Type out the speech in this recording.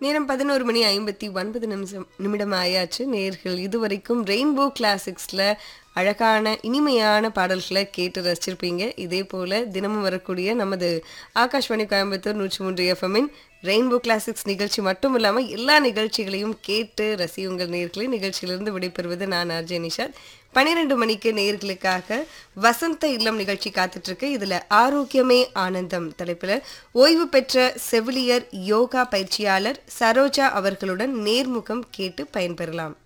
நேரம் பதினோரு மணி ஐம்பத்தி ஒன்பது நிமிஷம் நிமிடம் ஆயாச்சு நேர்கள் இதுவரைக்கும் ரெயின்போ கிளாசிக்ஸில் அழகான இனிமையான பாடல்களை கேட்டு ரசிச்சிருப்பீங்க இதே போல் தினமும் வரக்கூடிய நமது ஆகாஷ்வாணி கோயம்புத்தூர் நூற்றி மூன்று எஃப்எம்மின் ரெயின்போ கிளாசிக்ஸ் நிகழ்ச்சி மட்டும் இல்லாமல் எல்லா நிகழ்ச்சிகளையும் கேட்டு ரசியுங்கள் நேர்களை நிகழ்ச்சியிலிருந்து விடைபெறுவது நான் அர்ஜய் நிஷாத் பன்னிரெண்டு மணிக்கு நேர்களுக்காக வசந்த இல்லம் நிகழ்ச்சி காத்துட்டு இருக்கு இதுல ஆரோக்கியமே ஆனந்தம் தலைப்புல ஓய்வு பெற்ற செவிலியர் யோகா பயிற்சியாளர் சரோஜா அவர்களுடன் நேர்முகம் கேட்டு பயன்பெறலாம்